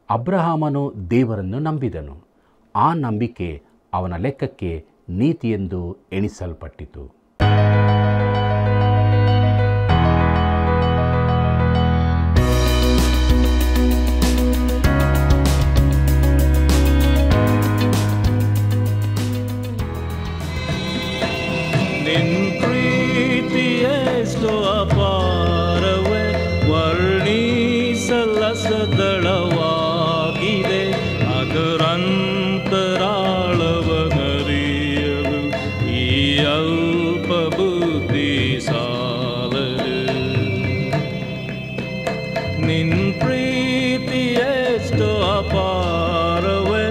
ಅಬ್ರಹಾಮನು ದೇವರನ್ನು ನಂಬಿದನು ಆ ನಂಬಿಕೆ ಅವನ ಲೆಕ್ಕಕ್ಕೆ ನೀತಿಯೆಂದು ಎಣಿಸಲ್ಪಟ್ಟಿತು ನಿನ್ ಪ್ರೀತಿಯೆಷ್ಟು ಅಪಾರವೇ ವರ್ಣಿಸಲಸದಳವಾಗಿದೆ ಅದರಂತರಾಳವನರಿಯಲು ಈ ಅಲ್ಪ ಬುದ್ಧಿ ಸಾಲದು ನಿನ್ ಪ್ರೀತಿಯೆಷ್ಟು ಅಪಾರವೇ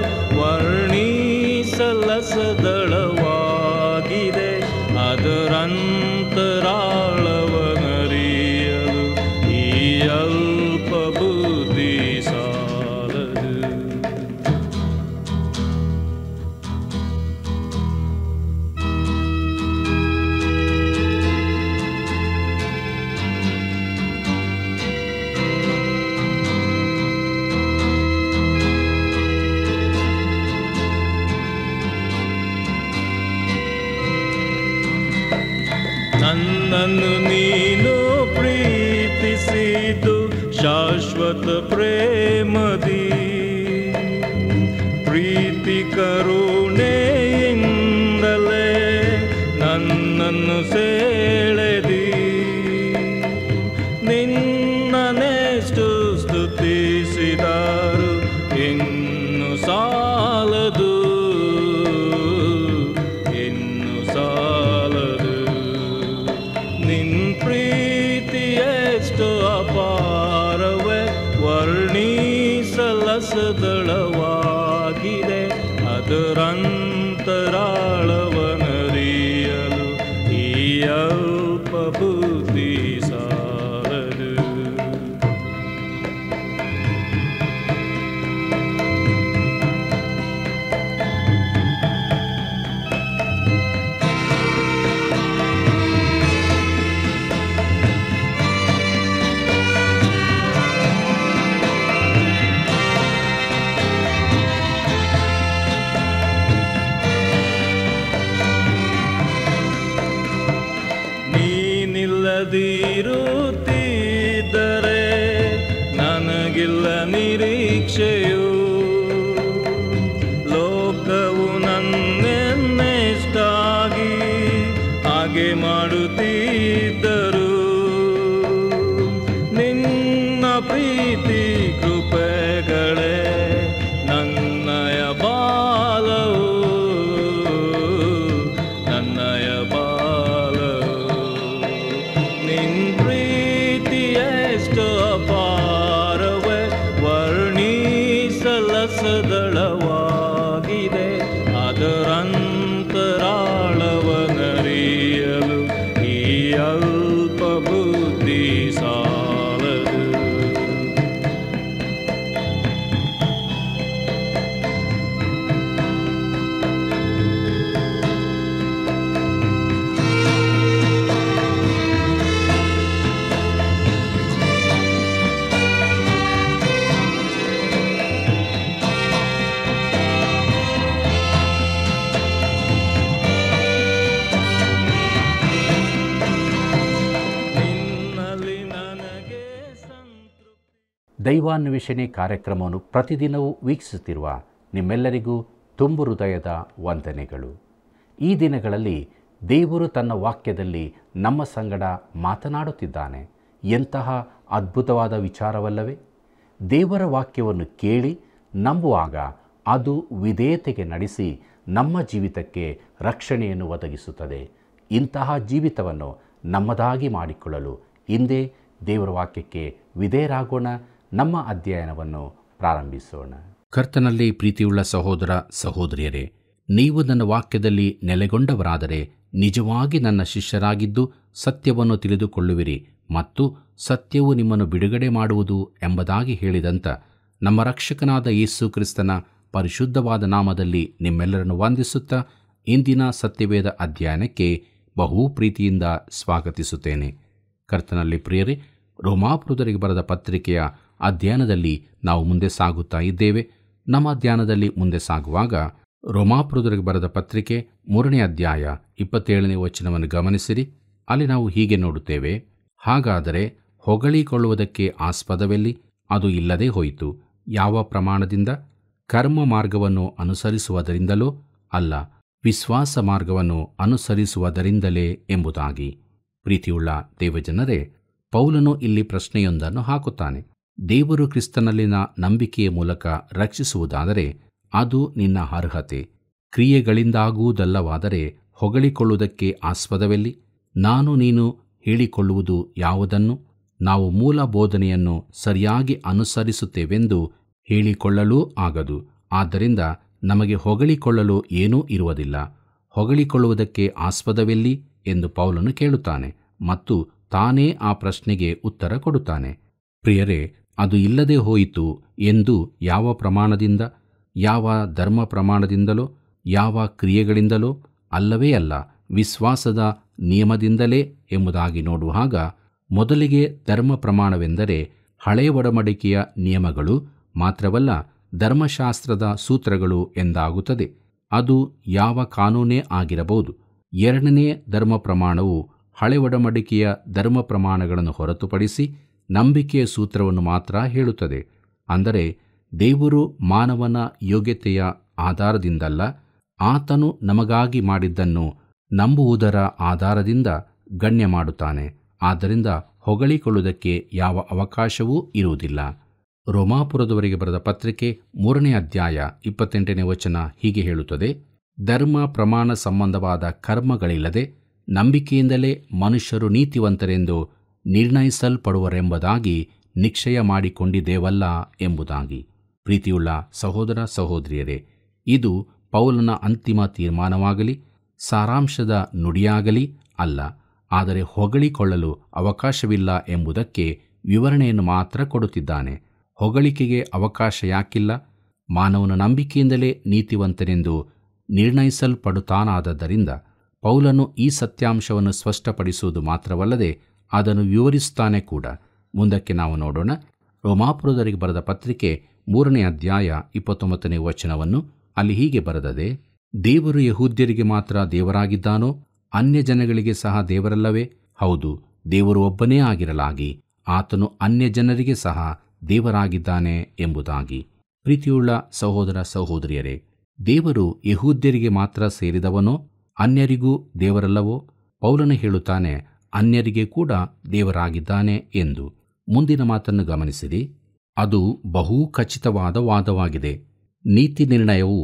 ವರ್ಣಿಸಲಸದಳವಾಗಿದೆ ಅದರಂತರಾಳವನರಿಯಲು ಈ ಅಲ್ಪ ಬುದ್ಧಿ ಸಾಲದು ನನ್ನನ್ನು ನೀನು ಪ್ರೀತಿಸಿದ್ದು ಶಾಶ್ವತ ಪ್ರೇಮದಿ ಪ್ರೀತಿ ಕರುಣೆಯಿಂದಲೇ ನನ್ನನ್ನು ಸೆಳೆದಿ ನಿನ್ನನೆಷ್ಟು ಸ್ತುತಿಸಿದರು ಇನ್ನು ಸಾಲದು ಇನ್ನು ಸಾಲದು ನಿನ್ ಪ್ರೀತಿಯೆಷ್ಟು ಅಪಾರವೇ ವರ್ಣಿಸಲಸದಳವಾಗಿದೆ ಅದರಂತರಾಳವನರಿಯಲು ಈ ಅಲ್ಪ ಬುದ್ಧಿ ಸಾಲದು ನೀನಿಲ್ಲದಿರುತ್ತಿದ್ದರೆ ನನಗಿಲ್ಲ ನಿರೀಕ್ಷೆಯು ಲೋಕವು ನನ್ನೆನ್ನೆಷ್ಟಾಗಿ ಹಾಗೆ ಮಾಡುತ್ತಿದ್ದರು ನಿನ್ನ ಪ್ರೀತಿ ಕೃಪೆಗಳೇ ನನ್ನಯ ಬಾಲವು ನನ್ನಯ ಬಾಲವು ನಿನ್ ಪ್ರೀತಿಯೆಷ್ಟು ಅಪಾರವೇ ವರ್ಣಿಸಲಸದಳವಾಗಿದೆ ಅದರಂತರಾಳವನರಿಯಲು ಈ ಅಲ್ಪ ಬುದ್ಧಿ ಸಾಲದು ನಿನ್ನಲ್ಲಿ ನನಗೆ ಸಂತೃಪ್ತಿ ದೈವಾನ್ವೇಷಣೆ ಕಾರ್ಯಕ್ರಮವನ್ನು ಪ್ರತಿದಿನವೂ ವೀಕ್ಷಿಸುತ್ತಿರುವ ನಿಮ್ಮೆಲ್ಲರಿಗೂ ತುಂಬು ಹೃದಯದ ವಂದನೆಗಳು ಈ ದಿನಗಳಲ್ಲಿ ದೇವರು ತನ್ನ ವಾಕ್ಯದಲ್ಲಿ ನಮ್ಮ ಸಂಗಡ ಮಾತನಾಡುತ್ತಿದ್ದಾನೆ ಎಂತಹ ಅದ್ಭುತವಾದ ವಿಚಾರವಲ್ಲವೇ ದೇವರ ವಾಕ್ಯವನ್ನು ಕೇಳಿ ನಂಬುವಾಗ ಅದು ವಿಧೇಯತೆಗೆ ನಡೆಸಿ ನಮ್ಮ ಜೀವಿತಕ್ಕೆ ರಕ್ಷಣೆಯನ್ನು ಒದಗಿಸುತ್ತದೆ ಇಂತಹ ಜೀವಿತವನ್ನು ನಮ್ಮದಾಗಿ ಮಾಡಿಕೊಳ್ಳಲು ಹಿಂದೆ ದೇವರ ವಾಕ್ಯಕ್ಕೆ ವಿಧೇಯರಾಗೋಣ ನಮ್ಮ ಅಧ್ಯಯನವನ್ನು ಪ್ರಾರಂಭಿಸೋಣ ಕರ್ತನಲ್ಲಿ ಪ್ರೀತಿಯುಳ್ಳ ಸಹೋದರ ಸಹೋದರಿಯರೇ ನೀವು ನನ್ನ ವಾಕ್ಯದಲ್ಲಿ ನೆಲೆಗೊಂಡವರಾದರೆ ನಿಜವಾಗಿ ನನ್ನ ಶಿಷ್ಯರಾಗಿದ್ದು ಸತ್ಯವನ್ನು ತಿಳಿದುಕೊಳ್ಳುವಿರಿ ಮತ್ತು ಸತ್ಯವು ನಿಮ್ಮನ್ನು ಬಿಡುಗಡೆ ಮಾಡುವುದು ಎಂಬುದಾಗಿ ಹೇಳಿದಂಥ ನಮ್ಮ ರಕ್ಷಕನಾದ ಯೇಸು ಕ್ರಿಸ್ತನ ಪರಿಶುದ್ಧವಾದ ನಾಮದಲ್ಲಿ ನಿಮ್ಮೆಲ್ಲರನ್ನು ವಂದಿಸುತ್ತಾ ಇಂದಿನ ಸತ್ಯವೇದ ಅಧ್ಯಯನಕ್ಕೆ ಬಹು ಪ್ರೀತಿಯಿಂದ ಸ್ವಾಗತಿಸುತ್ತೇನೆ ಕರ್ತನಲ್ಲಿ ಪ್ರಿಯರೇ ರೋಮಾಪುರದರಿಗೆ ಬರೆದ ಪತ್ರಿಕೆಯ ಅಧ್ಯಯನದಲ್ಲಿ ನಾವು ಮುಂದೆ ಸಾಗುತ್ತಾ ಇದ್ದೇವೆ ನಮ್ಮ ಅಧ್ಯಯನದಲ್ಲಿ ಮುಂದೆ ಸಾಗುವಾಗ ರೋಮಾಪುರದವರಿಗೆ ಬರೆದ ಪತ್ರಿಕೆ ಮೂರನೇ ಅಧ್ಯಾಯ ಇಪ್ಪತ್ತೇಳನೇ ವಚನವನ್ನು ಗಮನಿಸಿರಿ ಅಲ್ಲಿ ನಾವು ಹೀಗೆ ನೋಡುತ್ತೇವೆ ಹಾಗಾದರೆ ಹೊಗಳಿಕೊಳ್ಳುವುದಕ್ಕೆ ಆಸ್ಪದವೆಲ್ಲಿ ಅದು ಇಲ್ಲದೆ ಹೋಯಿತು ಯಾವ ಪ್ರಮಾಣದಿಂದ ಕರ್ಮ ಮಾರ್ಗವನ್ನು ಅನುಸರಿಸುವುದರಿಂದಲೋ ಅಲ್ಲ ವಿಶ್ವಾಸ ಮಾರ್ಗವನ್ನು ಅನುಸರಿಸುವುದರಿಂದಲೇ ಎಂಬುದಾಗಿ ಪ್ರೀತಿಯುಳ್ಳ ದೇವಜನರೇ ಪೌಲನು ಇಲ್ಲಿ ಪ್ರಶ್ನೆಯೊಂದನ್ನು ಹಾಕುತ್ತಾನೆ ದೇವರು ಕ್ರಿಸ್ತನಲ್ಲಿನ ನಂಬಿಕೆಯ ಮೂಲಕ ರಕ್ಷಿಸುವುದಾದರೆ ಅದು ನಿನ್ನ ಅರ್ಹತೆ ಕ್ರಿಯೆಗಳಿಂದಾಗುವುದಲ್ಲವಾದರೆ ಹೊಗಳಿಕೊಳ್ಳುವುದಕ್ಕೆ ಆಸ್ಪದವೆಲ್ಲಿ ನಾನು ನೀನು ಹೇಳಿಕೊಳ್ಳುವುದು ಯಾವುದನ್ನು ನಾವು ಮೂಲ ಬೋಧನೆಯನ್ನು ಸರಿಯಾಗಿ ಅನುಸರಿಸುತ್ತೇವೆಂದು ಹೇಳಿಕೊಳ್ಳಲೂ ಆಗದು ಆದ್ದರಿಂದ ನಮಗೆ ಹೊಗಳಿಕೊಳ್ಳಲು ಏನೂ ಇರುವುದಿಲ್ಲ ಹೊಗಳಿಕೊಳ್ಳುವುದಕ್ಕೆ ಆಸ್ಪದವೆಲ್ಲಿ ಎಂದು ಪೌಲನು ಕೇಳುತ್ತಾನೆ ಮತ್ತು ತಾನೇ ಆ ಪ್ರಶ್ನೆಗೆ ಉತ್ತರ ಕೊಡುತ್ತಾನೆ ಪ್ರಿಯರೇ ಅದು ಇಲ್ಲದೆ ಹೋಯಿತು ಎಂದು ಯಾವ ಪ್ರಮಾಣದಿಂದ ಯಾವ ಧರ್ಮ ಪ್ರಮಾಣದಿಂದಲೋ ಯಾವ ಕ್ರಿಯೆಗಳಿಂದಲೋ ಅಲ್ಲವೇ ಅಲ್ಲ ವಿಶ್ವಾಸದ ನಿಯಮದಿಂದಲೇ ಎಂಬುದಾಗಿ ನೋಡುವಾಗ ಮೊದಲಿಗೆ ಧರ್ಮ ಪ್ರಮಾಣವೆಂದರೆ ಹಳೆಯ ಒಡಂಬಡಿಕೆಯ ನಿಯಮಗಳು ಮಾತ್ರವಲ್ಲ ಧರ್ಮಶಾಸ್ತ್ರದ ಸೂತ್ರಗಳು ಎಂದಾಗುತ್ತದೆ ಅದು ಯಾವ ಕಾನೂನೇ ಆಗಿರಬಹುದು ಎರಡನೇ ಧರ್ಮ ಪ್ರಮಾಣವು ಹಳೆ ಒಡಂಬಡಿಕೆಯ ಧರ್ಮ ಪ್ರಮಾಣಗಳನ್ನು ಹೊರತುಪಡಿಸಿ ನಂಬಿಕೆಯ ಸೂತ್ರವನ್ನು ಮಾತ್ರ ಹೇಳುತ್ತದೆ ಅಂದರೆ ದೇವರು ಮಾನವನ ಯೋಗ್ಯತೆಯ ಆಧಾರದಿಂದಲ್ಲ ಆತನು ನಮಗಾಗಿ ಮಾಡಿದ್ದನ್ನು ನಂಬುವುದರ ಆಧಾರದಿಂದ ಗಣ್ಯ ಮಾಡುತ್ತಾನೆ ಆದ್ದರಿಂದ ಹೊಗಳಿಕೊಳ್ಳುವುದಕ್ಕೆ ಯಾವ ಅವಕಾಶವೂ ಇರುವುದಿಲ್ಲ ರೋಮಾಪುರದವರಿಗೆ ಬರೆದ ಪತ್ರಿಕೆ ಮೂರನೇ ಅಧ್ಯಾಯ ಇಪ್ಪತ್ತೆಂಟನೇ ವಚನ ಹೀಗೆ ಹೇಳುತ್ತದೆ ಧರ್ಮ ಪ್ರಮಾಣ ಸಂಬಂಧವಾದ ಕರ್ಮಗಳಿಲ್ಲದೆ ನಂಬಿಕೆಯಿಂದಲೇ ಮನುಷ್ಯರು ನೀತಿವಂತರೆಂದು ನಿರ್ಣಯಿಸಲ್ಪಡುವರೆಂಬುದಾಗಿ ನಿಶ್ಚಯ ಮಾಡಿಕೊಂಡಿದ್ದೇವಲ್ಲ ಎಂಬುದಾಗಿ ಪ್ರೀತಿಯುಳ್ಳ ಸಹೋದರ ಸಹೋದರಿಯರೇ ಇದು ಪೌಲನ ಅಂತಿಮ ತೀರ್ಮಾನವಾಗಲಿ ಸಾರಾಂಶದ ನುಡಿಯಾಗಲಿ ಅಲ್ಲ ಆದರೆ ಹೊಗಳಿಕೊಳ್ಳಲು ಅವಕಾಶವಿಲ್ಲ ಎಂಬುದಕ್ಕೆ ವಿವರಣೆಯನ್ನು ಮಾತ್ರ ಕೊಡುತ್ತಿದ್ದಾನೆ ಹೊಗಳಿಕೆಗೆ ಅವಕಾಶ ಯಾಕಿಲ್ಲ ಮಾನವನ ನಂಬಿಕೆಯಿಂದಲೇ ನೀತಿವಂತನೆಂದು ನಿರ್ಣಯಿಸಲ್ಪಡುತ್ತಾನಾದದ್ದರಿಂದ ಪೌಲನು ಈ ಸತ್ಯಾಂಶವನ್ನು ಸ್ಪಷ್ಟಪಡಿಸುವುದು ಮಾತ್ರವಲ್ಲದೆ ಅದನ್ನು ವಿವರಿಸುತ್ತಾನೆ ಕೂಡ ಮುಂದಕ್ಕೆ ನಾವು ನೋಡೋಣ ರೋಮಾಪುರದವರಿಗೆ ಬರೆದ ಪತ್ರಿಕೆ ಮೂರನೇ ಅಧ್ಯಾಯ ಇಪ್ಪತ್ತೊಂಬತ್ತನೇ ವಚನವನ್ನು ಅಲ್ಲಿ ಹೀಗೆ ಬರೆದದೆ ದೇವರು ಯಹೂದ್ಯರಿಗೆ ಮಾತ್ರ ದೇವರಾಗಿದ್ದಾನೋ ಅನ್ಯ ಜನಗಳಿಗೆ ಸಹ ದೇವರಲ್ಲವೇ ಹೌದು ದೇವರು ಒಬ್ಬನೇ ಆಗಿರಲಾಗಿ ಆತನು ಅನ್ಯ ಜನರಿಗೆ ಸಹ ದೇವರಾಗಿದ್ದಾನೆ ಎಂಬುದಾಗಿ ಪ್ರೀತಿಯುಳ್ಳ ಸಹೋದರ ಸಹೋದರಿಯರೇ ದೇವರು ಯಹೂದ್ಯರಿಗೆ ಮಾತ್ರ ಸೇರಿದವನೋ ಅನ್ಯರಿಗೂ ದೇವರಲ್ಲವೋ ಪೌಲನು ಹೇಳುತ್ತಾನೆ ಅನ್ಯರಿಗೆ ಕೂಡ ದೇವರಾಗಿದ್ದಾನೆ ಎಂದು ಮುಂದಿನ ಮಾತನ್ನು ಗಮನಿಸಿರಿ ಅದು ಬಹು ಖಚಿತವಾದ ವಾದವಾಗಿದೆ ನೀತಿ ನಿರ್ಣಯವು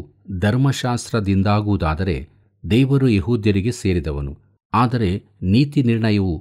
ಧರ್ಮಶಾಸ್ತ್ರದಿಂದಾಗುವುದಾದರೆ ದೇವರು ಯಹೂದ್ಯರಿಗೆ ಸೇರಿದವನು ಆದರೆ ನೀತಿ ನಿರ್ಣಯವು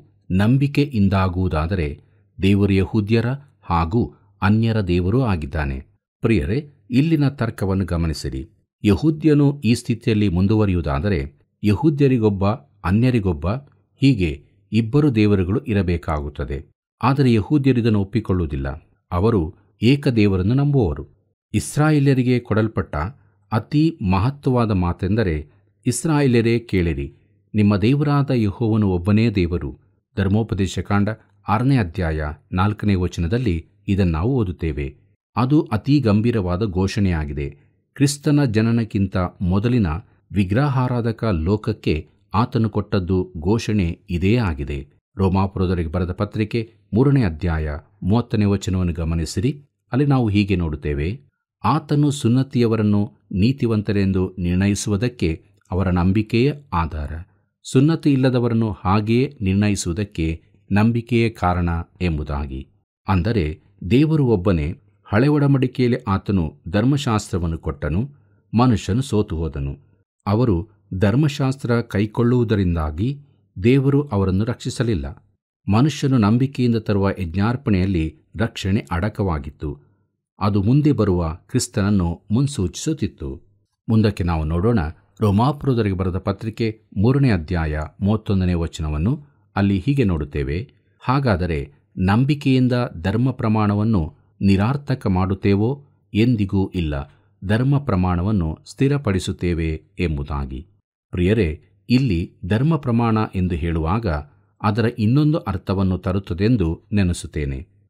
ನಂಬಿಕೆಯಿಂದಾಗುವುದಾದರೆ ದೇವರು ಯಹೂದ್ಯರ ಹಾಗೂ ಅನ್ಯರ ದೇವರೂ ಆಗಿದ್ದಾನೆ ಪ್ರಿಯರೇ ಇಲ್ಲಿನ ತರ್ಕವನ್ನು ಗಮನಿಸಿರಿ ಯಹೂದ್ಯನು ಈ ಸ್ಥಿತಿಯಲ್ಲಿ ಮುಂದುವರಿಯುವುದಾದರೆ ಯಹೂದ್ಯರಿಗೊಬ್ಬ ಅನ್ಯರಿಗೊಬ್ಬ ಹೀಗೆ ಇಬ್ಬರು ದೇವರುಗಳು ಇರಬೇಕಾಗುತ್ತದೆ ಆದರೆ ಯಹೂದ್ಯರಿದನ್ನು ಒಪ್ಪಿಕೊಳ್ಳುವುದಿಲ್ಲ ಅವರು ಏಕದೇವರನ್ನು ನಂಬುವವರು ಇಸ್ರಾಯೇಲ್ಯರಿಗೆ ಕೊಡಲ್ಪಟ್ಟ ಅತಿ ಮಹತ್ವವಾದ ಮಾತೆಂದರೆ ಇಸ್ರಾಯೇಲ್ಯರೇ ಕೇಳಿರಿ ನಿಮ್ಮ ದೇವರಾದ ಯಹೋವನು ಒಬ್ಬನೇ ದೇವರು ಧರ್ಮೋಪದೇಶ ಕಾಂಡ ಆರನೇ ಅಧ್ಯಾಯ ನಾಲ್ಕನೇ ವಚನದಲ್ಲಿ ಇದನ್ನು ನಾವು ಓದುತ್ತೇವೆ ಅದು ಅತಿ ಗಂಭೀರವಾದ ಘೋಷಣೆಯಾಗಿದೆ ಕ್ರಿಸ್ತನ ಜನನಕ್ಕಿಂತ ಮೊದಲಿನ ವಿಗ್ರಹಾರಾಧಕ ಲೋಕಕ್ಕೆ ಆತನು ಕೊಟ್ಟದ್ದು ಘೋಷಣೆ ಇದೇ ಆಗಿದೆ ರೋಮಾಪುರದವರಿಗೆ ಬರೆದ ಪತ್ರಿಕೆ ಮೂರನೇ ಅಧ್ಯಾಯ ಮೂವತ್ತನೇ ವಚನವನ್ನು ಗಮನಿಸಿರಿ ಅಲ್ಲಿ ನಾವು ಹೀಗೆ ನೋಡುತ್ತೇವೆ ಆತನು ಸುನ್ನತಿಯವರನ್ನು ನೀತಿವಂತರೆಂದು ನಿರ್ಣಯಿಸುವುದಕ್ಕೆ ಅವರ ನಂಬಿಕೆಯೇ ಆಧಾರ ಸುನ್ನತಿ ಇಲ್ಲದವರನ್ನು ಹಾಗೆಯೇ ನಿರ್ಣಯಿಸುವುದಕ್ಕೆ ನಂಬಿಕೆಯೇ ಕಾರಣ ಎಂಬುದಾಗಿ ಅಂದರೆ ದೇವರು ಒಬ್ಬನೇ ಹಳೆ ಒಡಂಬಡಿಕೆಯಲ್ಲಿ ಆತನು ಧರ್ಮಶಾಸ್ತ್ರವನ್ನು ಕೊಟ್ಟನು ಮನುಷ್ಯನು ಸೋತು ಹೋದನು ಅವರು ಧರ್ಮಶಾಸ್ತ್ರ ಕೈಕೊಳ್ಳುವುದರಿಂದಾಗಿ ದೇವರು ಅವರನ್ನು ರಕ್ಷಿಸಲಿಲ್ಲ ಮನುಷ್ಯನು ನಂಬಿಕೆಯಿಂದ ತರುವ ಯಜ್ಞಾರ್ಪಣೆಯಲ್ಲಿ ರಕ್ಷಣೆ ಅಡಕವಾಗಿತ್ತು ಅದು ಮುಂದೆ ಬರುವ ಕ್ರಿಸ್ತನನ್ನು ಮುನ್ಸೂಚಿಸುತ್ತಿತ್ತು ಮುಂದಕ್ಕೆ ನಾವು ನೋಡೋಣ ರೋಮಾಪುರದವರಿಗೆ ಬರೆದ ಪತ್ರಿಕೆ ಮೂರನೇ ಅಧ್ಯಾಯ ಮೂವತ್ತೊಂದನೇ ವಚನವನ್ನು ಅಲ್ಲಿ ಹೀಗೆ ನೋಡುತ್ತೇವೆ ಹಾಗಾದರೆ ನಂಬಿಕೆಯಿಂದ ಧರ್ಮ ಪ್ರಮಾಣವನ್ನು ನಿರಾರ್ಥಕ ಮಾಡುತ್ತೇವೋ ಎಂದಿಗೂ ಇಲ್ಲ ಧರ್ಮ ಪ್ರಮಾಣವನ್ನು ಸ್ಥಿರಪಡಿಸುತ್ತೇವೆ ಎಂಬುದಾಗಿ ಪ್ರಿಯರೇ ಇಲ್ಲಿ ಧರ್ಮ ಪ್ರಮಾಣ ಎಂದು ಹೇಳುವಾಗ ಅದರ ಇನ್ನೊಂದು ಅರ್ಥವನ್ನು ತರುತ್ತದೆಂದು ನೆನೆಸುತ್ತೇನೆ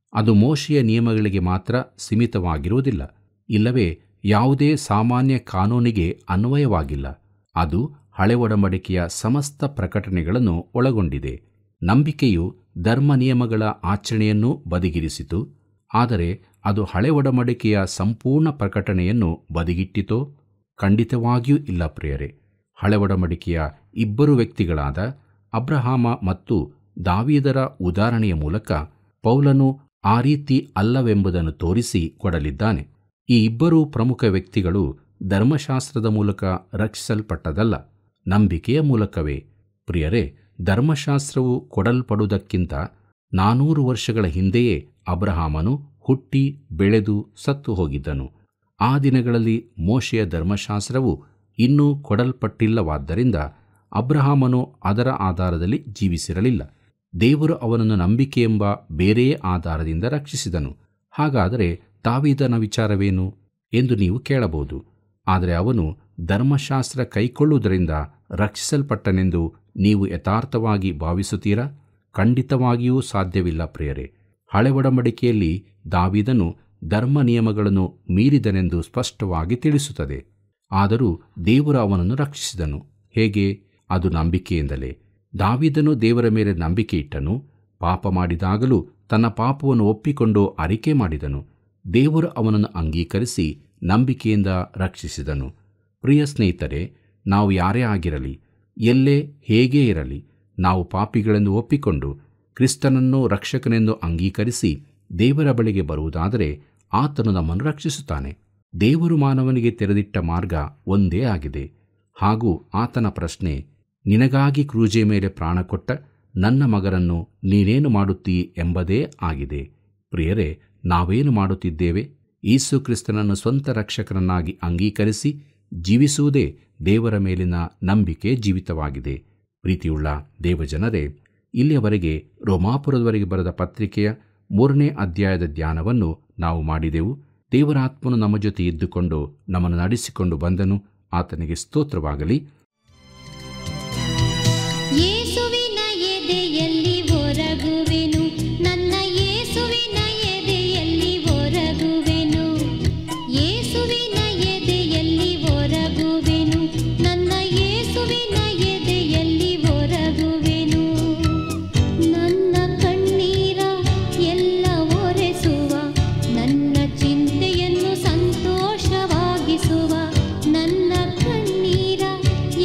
ಅದು ಮೋಶೆಯ ನಿಯಮಗಳಿಗೆ ಮಾತ್ರ ಸೀಮಿತವಾಗಿರುವುದಿಲ್ಲ ಇಲ್ಲವೇ ಯಾವುದೇ ಸಾಮಾನ್ಯ ಕಾನೂನಿಗೆ ಅನ್ವಯವಾಗಿಲ್ಲ ಅದು ಹಳೆ ಒಡಂಬಡಿಕೆಯ ಸಮಸ್ತ ಪ್ರಕಟಣೆಗಳನ್ನು ಒಳಗೊಂಡಿದೆ ನಂಬಿಕೆಯು ಧರ್ಮ ನಿಯಮಗಳ ಆಚರಣೆಯನ್ನು ಬದಿಗಿರಿಸಿತು ಆದರೆ ಅದು ಹಳೆ ಒಡಂಬಡಿಕೆಯ ಸಂಪೂರ್ಣ ಪ್ರಕಟಣೆಯನ್ನು ಬದಿಗಿಟ್ಟಿತೋ ಖಂಡಿತವಾಗಿಯೂ ಇಲ್ಲ ಪ್ರಿಯರೇ ಹಳೆ ಒಡಂಬಡಿಕೆಯ ಇಬ್ಬರು ವ್ಯಕ್ತಿಗಳಾದ ಅಬ್ರಹಾಮ ಮತ್ತು ದಾವೀದರ ಉದಾಹರಣೆಯ ಮೂಲಕ ಪೌಲನು ಆ ರೀತಿ ಅಲ್ಲವೆಂಬುದನ್ನು ತೋರಿಸಿ ಕೊಡಲಿದ್ದಾನೆ ಈ ಇಬ್ಬರು ಪ್ರಮುಖ ವ್ಯಕ್ತಿಗಳು ಧರ್ಮಶಾಸ್ತ್ರದ ಮೂಲಕ ರಕ್ಷಿಸಲ್ಪಟ್ಟದಲ್ಲ ನಂಬಿಕೆಯ ಮೂಲಕವೇ ಪ್ರಿಯರೇ ಧರ್ಮಶಾಸ್ತ್ರವು ಕೊಡಲ್ಪಡುವುದಕ್ಕಿಂತ ನಾನೂರು ವರ್ಷಗಳ ಹಿಂದೆಯೇ ಅಬ್ರಹಾಮನು ಹುಟ್ಟಿ ಬೆಳೆದು ಸತ್ತು ಹೋಗಿದ್ದನು ಆ ದಿನಗಳಲ್ಲಿ ಮೋಶೆಯ ಧರ್ಮಶಾಸ್ತ್ರವು ಇನ್ನೂ ಕೊಡಲ್ಪಟ್ಟಿಲ್ಲವಾದ್ದರಿಂದ ಅಬ್ರಹಾಮನು ಅದರ ಆಧಾರದಲ್ಲಿ ಜೀವಿಸಿರಲಿಲ್ಲ ದೇವರು ಅವನನ್ನು ನಂಬಿಕೆ ಎಂಬ ಬೇರೆಯೇ ಆಧಾರದಿಂದ ರಕ್ಷಿಸಿದನು ಹಾಗಾದರೆ ತಾವೀದನ ವಿಚಾರವೇನು ಎಂದು ನೀವು ಕೇಳಬಹುದು ಆದರೆ ಅವನು ಧರ್ಮಶಾಸ್ತ್ರ ಕೈಕೊಳ್ಳುವುದರಿಂದ ರಕ್ಷಿಸಲ್ಪಟ್ಟನೆಂದು ನೀವು ಯಥಾರ್ಥವಾಗಿ ಭಾವಿಸುತ್ತೀರಾ ಖಂಡಿತವಾಗಿಯೂ ಸಾಧ್ಯವಿಲ್ಲ ಪ್ರಿಯರೇ ಹಳೆ ಒಡಂಬಡಿಕೆಯಲ್ಲಿ ದಾವಿದನು ಧರ್ಮ ನಿಯಮಗಳನ್ನು ಮೀರಿದನೆಂದು ಸ್ಪಷ್ಟವಾಗಿ ತಿಳಿಸುತ್ತದೆ ಆದರೂ ದೇವರು ಅವನನ್ನು ರಕ್ಷಿಸಿದನು ಹೇಗೆ ಅದು ನಂಬಿಕೆಯಿಂದಲೇ ದಾವಿದನು ದೇವರ ಮೇಲೆ ನಂಬಿಕೆ ಇಟ್ಟನು ಪಾಪ ಮಾಡಿದಾಗಲೂ ತನ್ನ ಪಾಪವನ್ನು ಒಪ್ಪಿಕೊಂಡು ಅರಿಕೆ ಮಾಡಿದನು ದೇವರು ಅವನನ್ನು ಅಂಗೀಕರಿಸಿ ನಂಬಿಕೆಯಿಂದ ರಕ್ಷಿಸಿದನು ಪ್ರಿಯ ಸ್ನೇಹಿತರೆ ನಾವು ಯಾರೇ ಆಗಿರಲಿ ಎಲ್ಲೇ ಹೇಗೇ ಇರಲಿ ನಾವು ಪಾಪಿಗಳೆಂದು ಒಪ್ಪಿಕೊಂಡು ಕ್ರಿಸ್ತನನ್ನು ರಕ್ಷಕನೆಂದು ಅಂಗೀಕರಿಸಿ ದೇವರ ಬಳಿಗೆ ಬರುವುದಾದರೆ ಆತನು ನಮ್ಮನ್ನು ರಕ್ಷಿಸುತ್ತಾನೆ ದೇವರು ಮಾನವನಿಗೆ ತೆರೆದಿಟ್ಟ ಮಾರ್ಗ ಒಂದೇ ಆಗಿದೆ ಹಾಗೂ ಆತನ ಪ್ರಶ್ನೆ ನಿನಗಾಗಿ ಕ್ರೂಜೆ ಮೇಲೆ ಪ್ರಾಣ ಕೊಟ್ಟ ನನ್ನ ಮಗನನ್ನು ನೀನೇನು ಮಾಡುತ್ತೀ ಎಂಬುದೇ ಆಗಿದೆ ಪ್ರಿಯರೇ ನಾವೇನು ಮಾಡುತ್ತಿದ್ದೇವೆ ಯೇಸು ಕ್ರಿಸ್ತನನ್ನು ಸ್ವಂತ ರಕ್ಷಕನನ್ನಾಗಿ ಅಂಗೀಕರಿಸಿ ಜೀವಿಸುವುದೇ ದೇವರ ಮೇಲಿನ ನಂಬಿಕೆ ಜೀವಿತವಾಗಿದೆ ಪ್ರೀತಿಯುಳ್ಳ ದೇವಜನರೇ ಇಲ್ಲಿಯವರೆಗೆ ರೋಮಾಪುರದವರೆಗೆ ಬರೆದ ಪತ್ರಿಕೆಯ ಮೂರನೇ ಅಧ್ಯಾಯದ ಧ್ಯಾನವನ್ನು ನಾವು ಮಾಡಿದೆವು ದೇವರಾತ್ಮನು ನಮ್ಮ ಜೊತೆ ಇದ್ದುಕೊಂಡು ನಮ್ಮನ್ನು ನಡೆಸಿಕೊಂಡು ಬಂದನು ಆತನಿಗೆ ಸ್ತೋತ್ರವಾಗಲಿ ಯೇಸುವಿನ ಎದೆಯಲ್ಲಿ ಹೊರಗುವೆನು ನನ್ನ ಯೇಸುವಿನ ಎದೆಯಲ್ಲಿ ಹೊರಗುವೆನು ಯೇಸುವಿನ ಎದೆಯಲ್ಲಿ ಹೊರಗುವೆನು ನನ್ನ ಯೇಸುವಿನ ಎದೆಯಲ್ಲಿ ಹೊರಗುವೆನು ನನ್ನ ಕಣ್ಣೀರ ಎಲ್ಲ ಒರೆಸುವ ನನ್ನ ಚಿಂತೆಯನ್ನು ಸಂತೋಷವಾಗಿಸುವ ನನ್ನ ಕಣ್ಣೀರ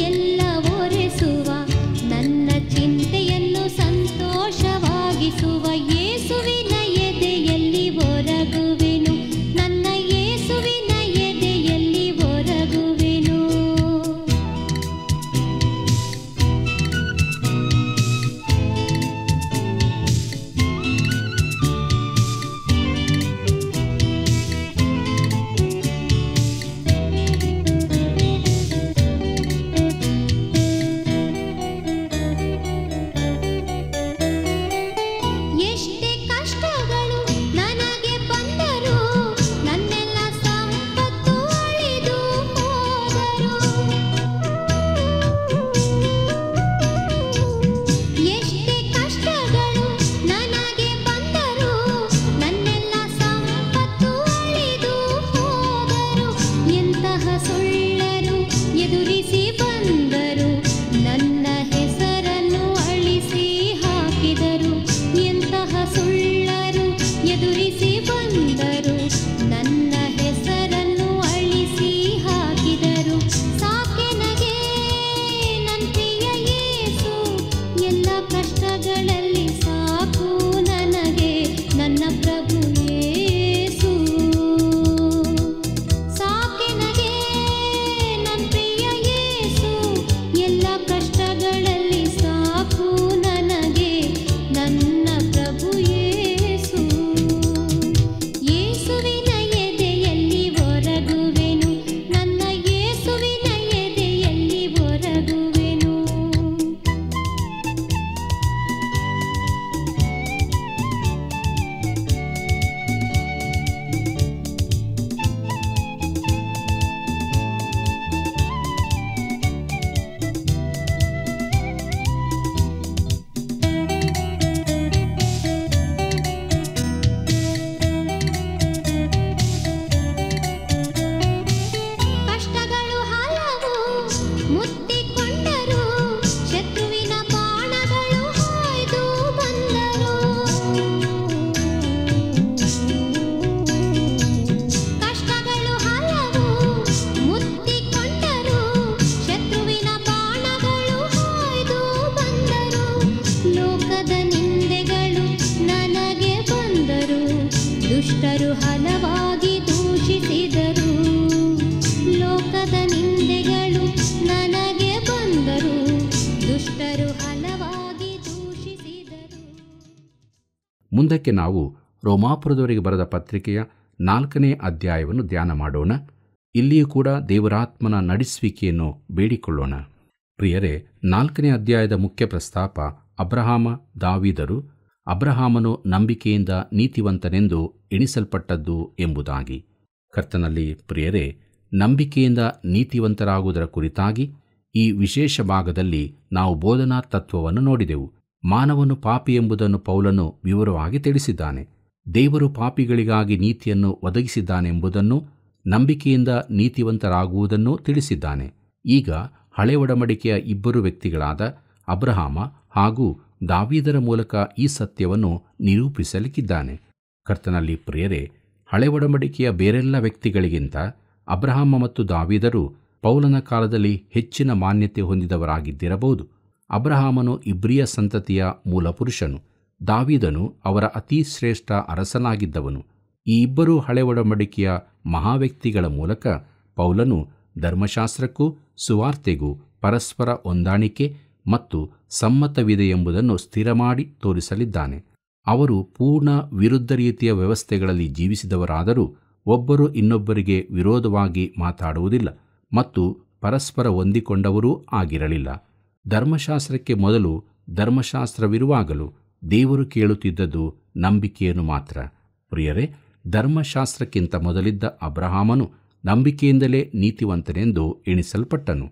ಮುಂದಕ್ಕೆ ನಾವು ರೋಮಾಪುರದವರಿಗೆ ಬರೆದ ಪತ್ರಿಕೆಯ ನಾಲ್ಕನೇ ಅಧ್ಯಾಯವನ್ನು ಧ್ಯಾನ ಮಾಡೋಣ ಇಲ್ಲಿಯೂ ಕೂಡ ದೇವರಾತ್ಮನ ನಡೆಸುವಿಕೆಯನ್ನು ಬೇಡಿಕೊಳ್ಳೋಣ ಪ್ರಿಯರೇ ನಾಲ್ಕನೇ ಅಧ್ಯಾಯದ ಮುಖ್ಯ ಪ್ರಸ್ತಾಪ ಅಬ್ರಹಾಮ ದಾವಿದರು ಅಬ್ರಹಾಮನು ನಂಬಿಕೆಯಿಂದ ನೀತಿವಂತನೆಂದು ಎಣಿಸಲ್ಪಟ್ಟದ್ದು ಎಂಬುದಾಗಿ ಕರ್ತನಲ್ಲಿ ಪ್ರಿಯರೇ ನಂಬಿಕೆಯಿಂದ ನೀತಿವಂತರಾಗುವುದರ ಕುರಿತಾಗಿ ಈ ವಿಶೇಷ ಭಾಗದಲ್ಲಿ ನಾವು ಬೋಧನಾ ತತ್ವವನ್ನು ನೋಡಿದೆವು ಮಾನವನು ಪಾಪಿ ಎಂಬುದನ್ನು ಪೌಲನು ವಿವರವಾಗಿ ತಿಳಿಸಿದ್ದಾನೆ ದೇವರು ಪಾಪಿಗಳಿಗಾಗಿ ನೀತಿಯನ್ನು ಒದಗಿಸಿದ್ದಾನೆಂಬುದನ್ನು ನಂಬಿಕೆಯಿಂದ ನೀತಿವಂತರಾಗುವುದನ್ನು ತಿಳಿಸಿದ್ದಾನೆ ಈಗ ಹಳೆ ಒಡಂಬಡಿಕೆಯ ಇಬ್ಬರು ವ್ಯಕ್ತಿಗಳಾದ ಅಬ್ರಹಾಮ ಹಾಗೂ ದಾವೀದರ ಮೂಲಕ ಈ ಸತ್ಯವನ್ನು ನಿರೂಪಿಸಲಿಕ್ಕಿದ್ದಾನೆ ಕರ್ತನಲ್ಲಿ ಪ್ರಿಯರೇ ಹಳೆ ಒಡಂಬಡಿಕೆಯ ಬೇರೆಲ್ಲ ವ್ಯಕ್ತಿಗಳಿಗಿಂತ ಅಬ್ರಹಾಮ ಮತ್ತು ದಾವೀದರು ಪೌಲನ ಕಾಲದಲ್ಲಿ ಹೆಚ್ಚಿನ ಮಾನ್ಯತೆ ಹೊಂದಿದವರಾಗಿದ್ದಿರಬಹುದು ಅಬ್ರಹಾಮನು ಇಬ್ರಿಯ ಸಂತತಿಯ ಮೂಲಪುರುಷನು ದಾವೀದನು ಅವರ ಅತಿ ಶ್ರೇಷ್ಠ ಅರಸನಾಗಿದ್ದವನು ಈ ಇಬ್ಬರು ಹಳೆ ಒಡಂಬಡಿಕೆಯ ಮಹಾವ್ಯಕ್ತಿಗಳ ಮೂಲಕ ಪೌಲನು ಧರ್ಮಶಾಸ್ತ್ರಕ್ಕೂ ಸುವಾರ್ತೆಗೂ ಪರಸ್ಪರ ಹೊಂದಾಣಿಕೆ ಮತ್ತು ಸಮ್ಮತವಿದೆ ಎಂಬುದನ್ನು ಸ್ಥಿರ ಮಾಡಿ ತೋರಿಸಲಿದ್ದಾನೆ ಅವರು ಪೂರ್ಣ ವಿರುದ್ಧ ರೀತಿಯ ವ್ಯವಸ್ಥೆಗಳಲ್ಲಿ ಜೀವಿಸಿದವರಾದರೂ ಒಬ್ಬರು ಇನ್ನೊಬ್ಬರಿಗೆ ವಿರೋಧವಾಗಿ ಮಾತಾಡುವುದಿಲ್ಲ ಮತ್ತು ಪರಸ್ಪರ ಹೊಂದಿಕೊಂಡವರೂ ಆಗಿರಲಿಲ್ಲ ಧರ್ಮಶಾಸ್ತ್ರಕ್ಕೆ ಮೊದಲು ಧರ್ಮಶಾಸ್ತ್ರವಿರುವಾಗಲೂ ದೇವರು ಕೇಳುತ್ತಿದ್ದದ್ದು ನಂಬಿಕೆಯನ್ನು ಮಾತ್ರ ಪ್ರಿಯರೇ ಧರ್ಮಶಾಸ್ತ್ರಕ್ಕಿಂತ ಮೊದಲಿದ್ದ ಅಬ್ರಹಾಮನು ನಂಬಿಕೆಯಿಂದಲೇ ನೀತಿವಂತನೆಂದು ಎಣಿಸಲ್ಪಟ್ಟನು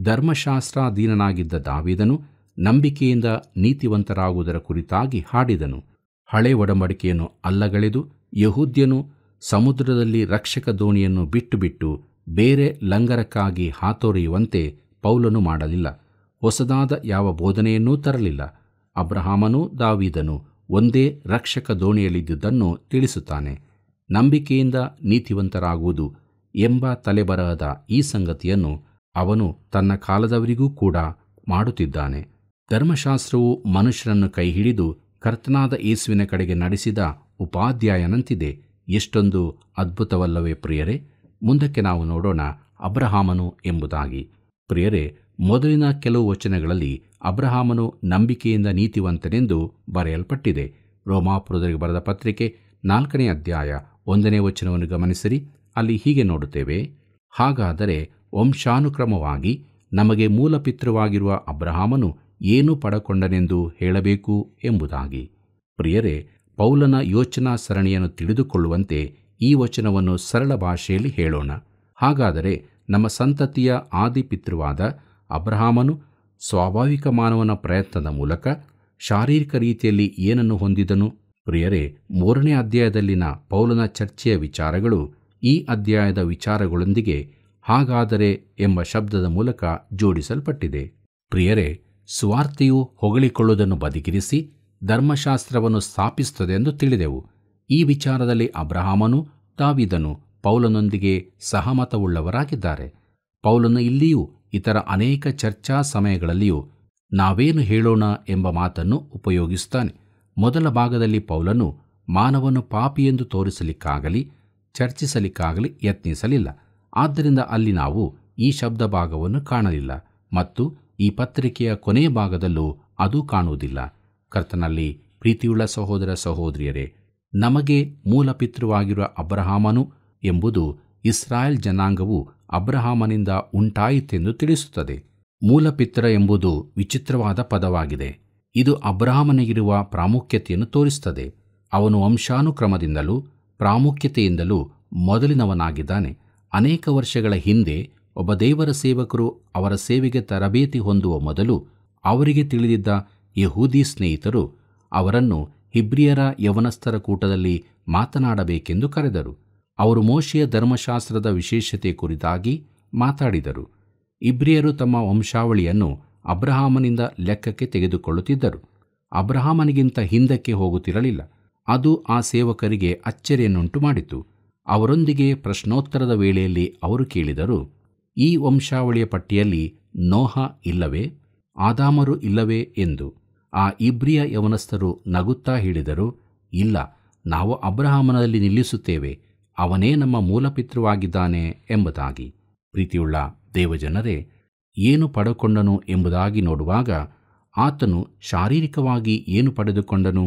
ಧರ್ಮಶಾಸ್ತ್ರಾಧೀನನಾಗಿದ್ದ ದಾವಿದನು ನಂಬಿಕೆಯಿಂದ ನೀತಿವಂತರಾಗುವುದರ ಕುರಿತಾಗಿ ಹಾಡಿದನು ಹಳೆ ಒಡಂಬಡಿಕೆಯನ್ನು ಅಲ್ಲಗಳೆದು ಯಹೂದ್ಯನು ಸಮುದ್ರದಲ್ಲಿ ರಕ್ಷಕ ದೋಣಿಯನ್ನು ಬಿಟ್ಟು ಬಿಟ್ಟು ಬೇರೆ ಲಂಗರಕ್ಕಾಗಿ ಹಾತೊರೆಯುವಂತೆ ಪೌಲನು ಮಾಡಲಿಲ್ಲ ಹೊಸದಾದ ಯಾವ ಬೋಧನೆಯನ್ನೂ ತರಲಿಲ್ಲ ಅಬ್ರಹಾಮನೂ ದಾವೀದನು ಒಂದೇ ರಕ್ಷಕ ದೋಣಿಯಲ್ಲಿದ್ದುದನ್ನು ತಿಳಿಸುತ್ತಾನೆ ನಂಬಿಕೆಯಿಂದ ನೀತಿವಂತರಾಗುವುದು ಎಂಬ ತಲೆಬರಹದ ಈ ಸಂಗತಿಯನ್ನು ಅವನು ತನ್ನ ಕಾಲದವರಿಗೂ ಕೂಡ ಮಾಡುತ್ತಿದ್ದಾನೆ ಧರ್ಮಶಾಸ್ತ್ರವು ಮನುಷ್ಯರನ್ನು ಕೈಹಿಡಿದು ಕರ್ತನಾದ ಯೇಸುವಿನ ಕಡೆಗೆ ನಡೆಸಿದ ಉಪಾಧ್ಯಾಯನಂತಿದೆ ಎಷ್ಟೊಂದು ಅದ್ಭುತವಲ್ಲವೇ ಪ್ರಿಯರೇ ಮುಂದಕ್ಕೆ ನಾವು ನೋಡೋಣ ಅಬ್ರಹಾಮನು ಎಂಬುದಾಗಿ ಪ್ರಿಯರೇ ಮೊದಲಿನ ಕೆಲವು ವಚನಗಳಲ್ಲಿ ಅಬ್ರಹಾಮನು ನಂಬಿಕೆಯಿಂದ ನೀತಿವಂತನೆಂದು ಬರೆಯಲ್ಪಟ್ಟಿದೆ ರೋಮಾಪುರದರಿಗೆ ಬರೆದ ಪತ್ರಿಕೆ ನಾಲ್ಕನೇ ಅಧ್ಯಾಯ ಒಂದನೇ ವಚನವನ್ನು ಗಮನಿಸಿರಿ ಅಲ್ಲಿ ಹೀಗೆ ನೋಡುತ್ತೇವೆ ಹಾಗಾದರೆ ವಂಶಾನುಕ್ರಮವಾಗಿ ನಮಗೆ ಮೂಲಪಿತೃವಾಗಿರುವ ಅಬ್ರಹಾಮನು ಏನು ಪಡಕೊಂಡನೆಂದು ಹೇಳಬೇಕು ಎಂಬುದಾಗಿ ಪ್ರಿಯರೇ ಪೌಲನ ಯೋಚನಾ ಸರಣಿಯನ್ನು ತಿಳಿದುಕೊಳ್ಳುವಂತೆ ಈ ವಚನವನ್ನು ಸರಳ ಭಾಷೆಯಲ್ಲಿ ಹೇಳೋಣ ಹಾಗಾದರೆ ನಮ್ಮ ಸಂತತಿಯ ಆದಿಪಿತೃವಾದ ಅಬ್ರಹಾಮನು ಸ್ವಾಭಾವಿಕ ಮಾನವನ ಪ್ರಯತ್ನದ ಮೂಲಕ ಶಾರೀರಿಕ ರೀತಿಯಲ್ಲಿ ಏನನ್ನು ಹೊಂದಿದನು ಪ್ರಿಯರೇ ಮೂರನೇ ಅಧ್ಯಾಯದಲ್ಲಿನ ಪೌಲನ ಚರ್ಚೆಯ ವಿಚಾರಗಳು ಈ ಅಧ್ಯಾಯದ ವಿಚಾರಗಳೊಂದಿಗೆ ಹಾಗಾದರೆ ಎಂಬ ಶಬ್ದದ ಮೂಲಕ ಜೋಡಿಸಲ್ಪಟ್ಟಿದೆ ಪ್ರಿಯರೇ ಸುವಾರ್ತೆಯು ಹೊಗಳಿಕೊಳ್ಳುವುದನ್ನು ಬದಿಗಿರಿಸಿ ಧರ್ಮಶಾಸ್ತ್ರವನ್ನು ಸ್ಥಾಪಿಸುತ್ತದೆ ಎಂದು ತಿಳಿದೆವು ಈ ವಿಚಾರದಲ್ಲಿ ಅಬ್ರಹಾಮನು ದಾವಿದನು ಪೌಲನೊಂದಿಗೆ ಸಹಮತವುಳ್ಳವರಾಗಿದ್ದಾರೆ ಪೌಲನು ಇಲ್ಲಿಯೂ ಇತರ ಅನೇಕ ಚರ್ಚಾ ಸಮಯಗಳಲ್ಲಿಯೂ ನಾವೇನು ಹೇಳೋಣ ಎಂಬ ಮಾತನ್ನು ಉಪಯೋಗಿಸುತ್ತಾನೆ ಮೊದಲ ಭಾಗದಲ್ಲಿ ಪೌಲನು ಮಾನವನು ಪಾಪಿ ಎಂದು ತೋರಿಸಲಿಕ್ಕಾಗಲಿ ಚರ್ಚಿಸಲಿಕ್ಕಾಗಲಿ ಯತ್ನಿಸಲಿಲ್ಲ ಆದ್ದರಿಂದ ಅಲ್ಲಿ ನಾವು ಈ ಶಬ್ದ ಭಾಗವನ್ನು ಕಾಣಲಿಲ್ಲ ಮತ್ತು ಈ ಪತ್ರಿಕೆಯ ಕೊನೆಯ ಭಾಗದಲ್ಲೂ ಅದು ಕಾಣುವುದಿಲ್ಲ ಕರ್ತನಲ್ಲಿ ಪ್ರೀತಿಯುಳ್ಳ ಸಹೋದರ ಸಹೋದರಿಯರೇ ನಮಗೆ ಮೂಲಪಿತೃವಾಗಿರುವ ಅಬ್ರಹಾಮನು ಎಂಬುದು ಇಸ್ರಾಯೇಲ್ ಜನಾಂಗವು ಅಬ್ರಹಾಮನಿಂದ ಉಂಟಾಯಿತೆಂದು ತಿಳಿಸುತ್ತದೆ ಮೂಲಪಿತ್ರ ಎಂಬುದು ವಿಚಿತ್ರವಾದ ಪದವಾಗಿದೆ ಇದು ಅಬ್ರಹಾಮನಿಗಿರುವ ಪ್ರಾಮುಖ್ಯತೆಯನ್ನು ತೋರಿಸುತ್ತದೆ ಅವನು ವಂಶಾನುಕ್ರಮದಿಂದಲೂ ಪ್ರಾಮುಖ್ಯತೆಯಿಂದಲೂ ಮೊದಲಿನವನಾಗಿದ್ದಾನೆ ಅನೇಕ ವರ್ಷಗಳ ಹಿಂದೆ ಒಬ್ಬ ದೇವರ ಸೇವಕರು ಅವರ ಸೇವೆಗೆ ತರಬೇತಿ ಹೊಂದುವ ಮೊದಲು ಅವರಿಗೆ ತಿಳಿದಿದ್ದ ಯಹೂದಿ ಸ್ನೇಹಿತರು ಅವರನ್ನು ಹಿಬ್ರಿಯರ ಯವನಸ್ಥರ ಕೂಟದಲ್ಲಿ ಮಾತನಾಡಬೇಕೆಂದು ಕರೆದರು ಅವರು ಮೋಶೆಯ ಧರ್ಮಶಾಸ್ತ್ರದ ವಿಶೇಷತೆ ಕುರಿತಾಗಿ ಮಾತಾಡಿದರು ಇಬ್ರಿಯರು ತಮ್ಮ ವಂಶಾವಳಿಯನ್ನು ಅಬ್ರಹಾಮನಿಂದ ಲೆಕ್ಕಕ್ಕೆ ತೆಗೆದುಕೊಳ್ಳುತ್ತಿದ್ದರು ಅಬ್ರಹಾಮನಿಗಿಂತ ಹಿಂದಕ್ಕೆ ಹೋಗುತ್ತಿರಲಿಲ್ಲ ಅದು ಆ ಸೇವಕರಿಗೆ ಅಚ್ಚರಿಯನ್ನುಂಟು ಮಾಡಿತು ಅವರೊಂದಿಗೆ ಪ್ರಶ್ನೋತ್ತರದ ವೇಳೆಯಲ್ಲಿ ಅವರು ಕೇಳಿದರು ಈ ವಂಶಾವಳಿಯ ಪಟ್ಟಿಯಲ್ಲಿ ನೋಹ ಇಲ್ಲವೇ ಆದಾಮರು ಇಲ್ಲವೇ ಎಂದು ಆ ಇಬ್ರಿಯ ಯವನಸ್ಥರು ನಗುತ್ತಾ ಹೇಳಿದರು ಇಲ್ಲ ನಾವು ಅಬ್ರಹಾಮನಲ್ಲಿ ನಿಲ್ಲಿಸುತ್ತೇವೆ ಅವನೇ ನಮ್ಮ ಮೂಲಪಿತೃವಾಗಿದ್ದಾನೆ ಎಂಬುದಾಗಿ ಪ್ರೀತಿಯುಳ್ಳ ದೇವಜನರೇ ಏನು ಪಡೆದುಕೊಂಡನು ಎಂಬುದಾಗಿ ನೋಡುವಾಗ ಆತನು ಶಾರೀರಿಕವಾಗಿ ಏನು ಪಡೆದುಕೊಂಡನು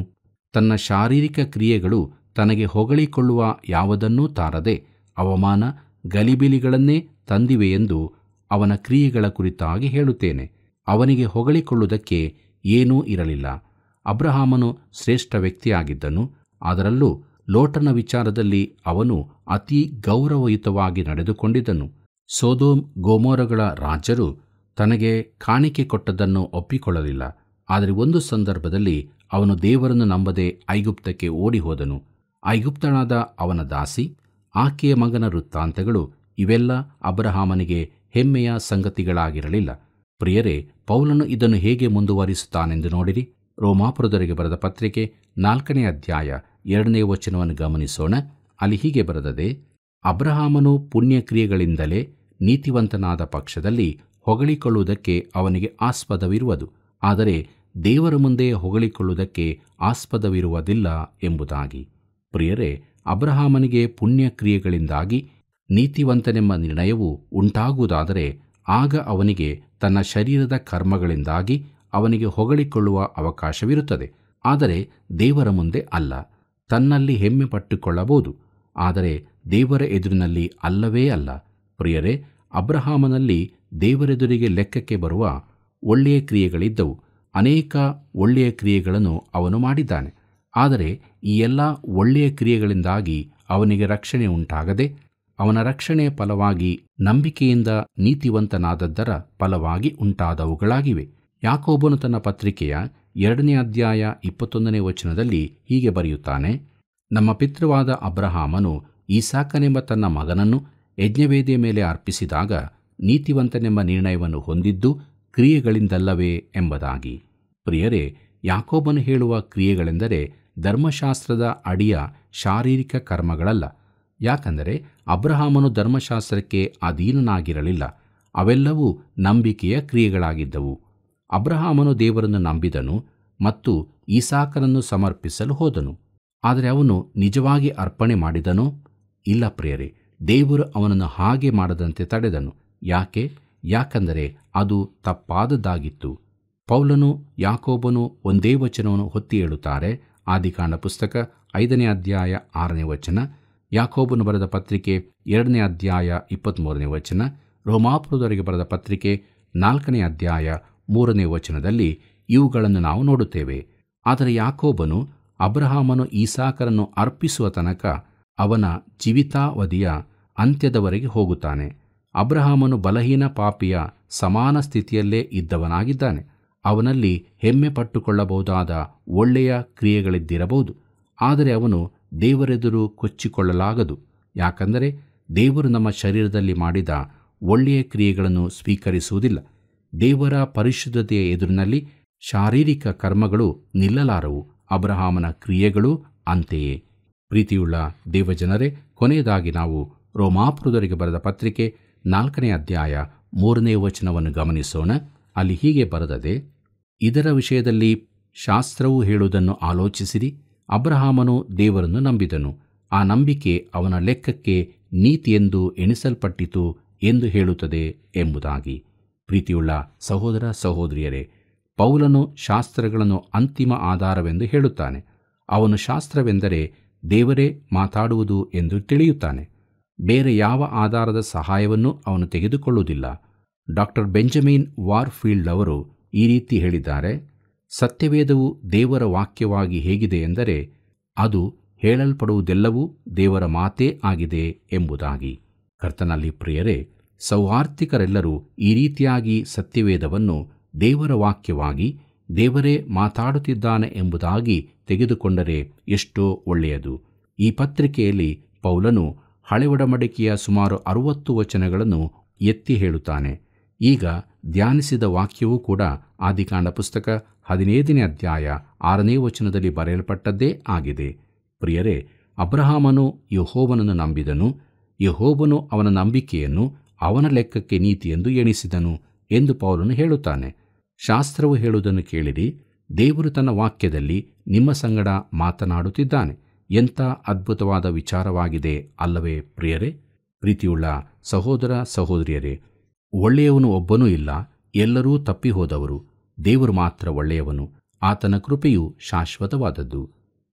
ತನ್ನ ಶಾರೀರಿಕ ಕ್ರಿಯೆಗಳು ತನಗೆ ಹೊಗಳಿಕೊಳ್ಳುವ ಯಾವುದನ್ನೂ ತಾರದೆ ಅವಮಾನ ಗಲಿಬಿಲಿಗಳನ್ನೇ ತಂದಿವೆಯೆಂದು ಅವನ ಕ್ರಿಯೆಗಳ ಕುರಿತಾಗಿ ಹೇಳುತ್ತೇನೆ ಅವನಿಗೆ ಹೊಗಳಿಕೊಳ್ಳುವುದಕ್ಕೆ ಏನೂ ಇರಲಿಲ್ಲ ಅಬ್ರಹಾಮನು ಶ್ರೇಷ್ಠ ವ್ಯಕ್ತಿಯಾಗಿದ್ದನು ಅದರಲ್ಲೂ ಲೋಟನ ವಿಚಾರದಲ್ಲಿ ಅವನು ಅತಿ ಗೌರವಯುತವಾಗಿ ನಡೆದುಕೊಂಡಿದ್ದನು ಸೋದೋಮ್ ಗೋಮೋರಗಳ ರಾಜರು ತನಗೆ ಕಾಣಿಕೆ ಕೊಟ್ಟದ್ದನ್ನು ಒಪ್ಪಿಕೊಳ್ಳಲಿಲ್ಲ ಆದರೆ ಒಂದು ಸಂದರ್ಭದಲ್ಲಿ ಅವನು ದೇವರನ್ನು ನಂಬದೆ ಐಗುಪ್ತಕ್ಕೆ ಓಡಿ ಹೋದನು ಐಗುಪ್ತಳಾದ ಅವನ ದಾಸಿ ಆಕೆಯ ಮಗನ ವೃತ್ತಾಂತಗಳು ಇವೆಲ್ಲ ಅಬ್ರಹಾಮನಿಗೆ ಹೆಮ್ಮೆಯ ಸಂಗತಿಗಳಾಗಿರಲಿಲ್ಲ ಪ್ರಿಯರೇ ಪೌಲನು ಇದನ್ನು ಹೇಗೆ ಮುಂದುವರಿಸುತ್ತಾನೆಂದು ನೋಡಿರಿ ರೋಮಾಪುರದವರಿಗೆ ಬರೆದ ಪತ್ರಿಕೆ ನಾಲ್ಕನೇ ಅಧ್ಯಾಯ ಎರಡನೇ ವಚನವನ್ನು ಗಮನಿಸೋಣ ಅಲ್ಲಿ ಹೀಗೆ ಬರೆದದೆ ಅಬ್ರಹಾಮನು ಪುಣ್ಯಕ್ರಿಯೆಗಳಿಂದಲೇ ನೀತಿವಂತನಾದ ಪಕ್ಷದಲ್ಲಿ ಹೊಗಳಿಕೊಳ್ಳುವುದಕ್ಕೆ ಅವನಿಗೆ ಆಸ್ಪದವಿರುವುದು ಆದರೆ ದೇವರ ಮುಂದೆ ಹೊಗಳಿಕೊಳ್ಳುವುದಕ್ಕೆ ಆಸ್ಪದವಿರುವುದಿಲ್ಲ ಎಂಬುದಾಗಿ ಪ್ರಿಯರೇ ಅಬ್ರಹಾಮನಿಗೆ ಪುಣ್ಯಕ್ರಿಯೆಗಳಿಂದಾಗಿ ನೀತಿವಂತನೆಂಬ ನಿರ್ಣಯವು ಉಂಟಾಗುವುದಾದರೆ ಆಗ ಅವನಿಗೆ ತನ್ನ ಶರೀರದ ಕರ್ಮಗಳಿಂದಾಗಿ ಅವನಿಗೆ ಹೊಗಳಿಕೊಳ್ಳುವ ಅವಕಾಶವಿರುತ್ತದೆ ಆದರೆ ದೇವರ ಮುಂದೆ ಅಲ್ಲ ತನ್ನಲ್ಲಿ ಹೆಮ್ಮೆ ಪಟ್ಟುಕೊಳ್ಳಬಹುದು ಆದರೆ ದೇವರ ಎದುರಿನಲ್ಲಿ ಅಲ್ಲವೇ ಅಲ್ಲ ಪ್ರಿಯರೇ ಅಬ್ರಹಾಮನಲ್ಲಿ ದೇವರೆದುರಿಗೆ ಲೆಕ್ಕಕ್ಕೆ ಬರುವ ಒಳ್ಳೆಯ ಕ್ರಿಯೆಗಳಿದ್ದವು ಅನೇಕ ಒಳ್ಳೆಯ ಕ್ರಿಯೆಗಳನ್ನು ಅವನು ಮಾಡಿದ್ದಾನೆ ಆದರೆ ಈ ಎಲ್ಲ ಒಳ್ಳೆಯ ಕ್ರಿಯೆಗಳಿಂದಾಗಿ ಅವನಿಗೆ ರಕ್ಷಣೆ ಉಂಟಾಗದೆ ಅವನ ರಕ್ಷಣೆಯ ಫಲವಾಗಿ ನಂಬಿಕೆಯಿಂದ ನೀತಿವಂತನಾದದ್ದರ ಫಲವಾಗಿ ಉಂಟಾದವುಗಳಾಗಿವೆ ಯಾಕೋಬನು ತನ್ನ ಪತ್ರಿಕೆಯ ಎರಡನೇ ಅಧ್ಯಾಯ ಇಪ್ಪತ್ತೊಂದನೇ ವಚನದಲ್ಲಿ ಹೀಗೆ ಬರೆಯುತ್ತಾನೆ ನಮ್ಮ ಪಿತೃವಾದ ಅಬ್ರಹಾಮನು ಈಸಾಕನೆಂಬ ತನ್ನ ಮಗನನ್ನು ಯಜ್ಞವೇದಿಯ ಮೇಲೆ ಅರ್ಪಿಸಿದಾಗ ನೀತಿವಂತನೆಂಬ ನಿರ್ಣಯವನ್ನು ಹೊಂದಿದ್ದು ಕ್ರಿಯೆಗಳಿಂದಲ್ಲವೇ ಎಂಬುದಾಗಿ ಪ್ರಿಯರೇ ಯಾಕೋಬನು ಹೇಳುವ ಕ್ರಿಯೆಗಳೆಂದರೆ ಧರ್ಮಶಾಸ್ತ್ರದ ಅಡಿಯ ಶಾರೀರಿಕ ಕರ್ಮಗಳಲ್ಲ ಯಾಕಂದರೆ ಅಬ್ರಹಾಮನು ಧರ್ಮಶಾಸ್ತ್ರಕ್ಕೆ ಅಧೀನನಾಗಿರಲಿಲ್ಲ ಅವೆಲ್ಲವೂ ನಂಬಿಕೆಯ ಕ್ರಿಯೆಗಳಾಗಿದ್ದವು ಅಬ್ರಹಾಮನು ದೇವರನ್ನು ನಂಬಿದನು ಮತ್ತು ಈಸಾಕನನ್ನು ಸಮರ್ಪಿಸಲು ಹೋದನು ಆದರೆ ಅವನು ನಿಜವಾಗಿ ಅರ್ಪಣೆ ಮಾಡಿದನೋ ಇಲ್ಲ ಪ್ರಿಯರೇ ದೇವರು ಅವನನ್ನು ಹಾಗೆ ಮಾಡದಂತೆ ತಡೆದನು ಯಾಕೆ ಯಾಕಂದರೆ ಅದು ತಪ್ಪಾದದ್ದಾಗಿತ್ತು ಪೌಲನು ಯಾಕೋಬನು ಒಂದೇ ವಚನವನ್ನು ಹೊತ್ತಿ ಹೇಳುತ್ತಾರೆ ಆದಿಕಾಂಡ ಪುಸ್ತಕ ಐದನೇ ಅಧ್ಯಾಯ ಆರನೇ ವಚನ ಯಾಕೋಬನು ಬರೆದ ಪತ್ರಿಕೆ ಎರಡನೇ ಅಧ್ಯಾಯ ಇಪ್ಪತ್ತ್ಮೂರನೇ ವಚನ ರೋಮಾಪುರದವರಿಗೆ ಬರೆದ ಪತ್ರಿಕೆ ನಾಲ್ಕನೇ ಅಧ್ಯಾಯ ಮೂರನೇ ವಚನದಲ್ಲಿ ಇವುಗಳನ್ನು ನಾವು ನೋಡುತ್ತೇವೆ ಆದರೆ ಯಾಕೋಬನು ಅಬ್ರಹಾಮನು ಈಸಾಕರನ್ನು ಅರ್ಪಿಸುವ ತನಕ ಅವನ ಜೀವಿತಾವಧಿಯ ಅಂತ್ಯದವರೆಗೆ ಹೋಗುತ್ತಾನೆ ಅಬ್ರಹಾಮನು ಬಲಹೀನ ಪಾಪಿಯ ಸಮಾನ ಸ್ಥಿತಿಯಲ್ಲೇ ಇದ್ದವನಾಗಿದ್ದಾನೆ ಅವನಲ್ಲಿ ಹೆಮ್ಮೆ ಪಟ್ಟುಕೊಳ್ಳಬಹುದಾದ ಒಳ್ಳೆಯ ಕ್ರಿಯೆಗಳಿದ್ದಿರಬಹುದು ಆದರೆ ಅವನು ದೇವರೆದುರು ಕೊಚ್ಚಿಕೊಳ್ಳಲಾಗದು ಯಾಕಂದರೆ ದೇವರು ನಮ್ಮ ಶರೀರದಲ್ಲಿ ಮಾಡಿದ ಒಳ್ಳೆಯ ಕ್ರಿಯೆಗಳನ್ನು ಸ್ವೀಕರಿಸುವುದಿಲ್ಲ ದೇವರ ಪರಿಶುದ್ಧತೆಯ ಎದುರಿನಲ್ಲಿ ಶಾರೀರಿಕ ಕರ್ಮಗಳು ನಿಲ್ಲಲಾರವು ಅಬ್ರಹಾಮನ ಕ್ರಿಯೆಗಳು ಅಂತೆಯೇ ಪ್ರೀತಿಯುಳ್ಳ ದೇವಜನರೇ ಕೊನೆಯದಾಗಿ ನಾವು ರೋಮಾಪುರದವರಿಗೆ ಬರೆದ ಪತ್ರಿಕೆ ನಾಲ್ಕನೇ ಅಧ್ಯಾಯ ಮೂರನೇ ವಚನವನ್ನು ಗಮನಿಸೋಣ ಅಲ್ಲಿ ಹೀಗೆ ಬರೆದದೆ ಇದರ ವಿಷಯದಲ್ಲಿ ಶಾಸ್ತ್ರವು ಹೇಳುವುದನ್ನು ಆಲೋಚಿಸಿರಿ ಅಬ್ರಹಾಮನು ದೇವರನ್ನು ನಂಬಿದನು ಆ ನಂಬಿಕೆ ಅವನ ಲೆಕ್ಕಕ್ಕೆ ನೀತಿಯೆಂದು ಎಣಿಸಲ್ಪಟ್ಟಿತು ಎಂದು ಹೇಳುತ್ತದೆ ಎಂಬುದಾಗಿ ಪ್ರೀತಿಯುಳ್ಳ ಸಹೋದರ ಸಹೋದರಿಯರೇ ಪೌಲನು ಶಾಸ್ತ್ರಗಳನ್ನು ಅಂತಿಮ ಆಧಾರವೆಂದು ಹೇಳುತ್ತಾನೆ ಅವನು ಶಾಸ್ತ್ರವೆಂದರೆ ದೇವರೇ ಮಾತಾಡುವುದು ಎಂದು ತಿಳಿಯುತ್ತಾನೆ ಬೇರೆ ಯಾವ ಆಧಾರದ ಸಹಾಯವನ್ನು ಅವನು ತೆಗೆದುಕೊಳ್ಳುವುದಿಲ್ಲ ಡಾಕ್ಟರ್ ಬೆಂಜಮಿನ್ ವಾರ್ಫೀಲ್ಡ್ ಅವರು ಈ ರೀತಿ ಹೇಳಿದ್ದಾರೆ ಸತ್ಯವೇದವು ದೇವರ ವಾಕ್ಯವಾಗಿ ಹೇಗಿದೆ ಎಂದರೆ ಅದು ಹೇಳಲ್ಪಡುವುದೆಲ್ಲವೂ ದೇವರ ಮಾತೇ ಆಗಿದೆ ಎಂಬುದಾಗಿ ಕರ್ತನಲ್ಲಿ ಪ್ರಿಯರೇ ಸೌಹಾರ್ತಿಕರೆಲ್ಲರೂ ಈ ರೀತಿಯಾಗಿ ಸತ್ಯವೇದವನ್ನು ದೇವರ ವಾಕ್ಯವಾಗಿ ದೇವರೇ ಮಾತಾಡುತ್ತಿದ್ದಾನೆ ಎಂಬುದಾಗಿ ತೆಗೆದುಕೊಂಡರೆ ಎಷ್ಟೋ ಒಳ್ಳೆಯದು ಈ ಪತ್ರಿಕೆಯಲ್ಲಿ ಪೌಲನು ಹಳೆ ಒಡಂಬಡಿಕೆಯ ಸುಮಾರು ಅರುವತ್ತು ವಚನಗಳನ್ನು ಎತ್ತಿ ಹೇಳುತ್ತಾನೆ ಈಗ ಧ್ಯಾನಿಸಿದ ವಾಕ್ಯವೂ ಕೂಡ ಆದಿಕಾಂಡ ಪುಸ್ತಕ ಹದಿನೈದನೇ ಅಧ್ಯಾಯ ಆರನೇ ವಚನದಲ್ಲಿ ಬರೆಯಲ್ಪಟ್ಟದ್ದೇ ಆಗಿದೆ ಪ್ರಿಯರೇ ಅಬ್ರಹಾಮನು ಯಹೋವನನ್ನು ನಂಬಿದನು ಯಹೋವನು ಅವನ ನಂಬಿಕೆಯನ್ನು ಅವನ ಲೆಕ್ಕಕ್ಕೆ ನೀತಿಯೆಂದು ಎಣಿಸಿದನು ಎಂದು ಪೌಲನು ಹೇಳುತ್ತಾನೆ ಶಾಸ್ತ್ರವು ಹೇಳುವುದನ್ನು ಕೇಳಿರಿ ದೇವರು ತನ್ನ ವಾಕ್ಯದಲ್ಲಿ ನಿಮ್ಮ ಸಂಗಡ ಮಾತನಾಡುತ್ತಿದ್ದಾನೆ ಎಂಥ ಅದ್ಭುತವಾದ ವಿಚಾರವಾಗಿದೆ ಅಲ್ಲವೇ ಪ್ರಿಯರೇ ಪ್ರೀತಿಯುಳ್ಳ ಸಹೋದರ ಸಹೋದರಿಯರೇ ಒಳ್ಳೆಯವನು ಒಬ್ಬನೂ ಇಲ್ಲ ಎಲ್ಲರೂ ತಪ್ಪಿ ಹೋದವರು ದೇವರು ಮಾತ್ರ ಒಳ್ಳೆಯವನು ಆತನ ಕೃಪೆಯು ಶಾಶ್ವತವಾದದ್ದು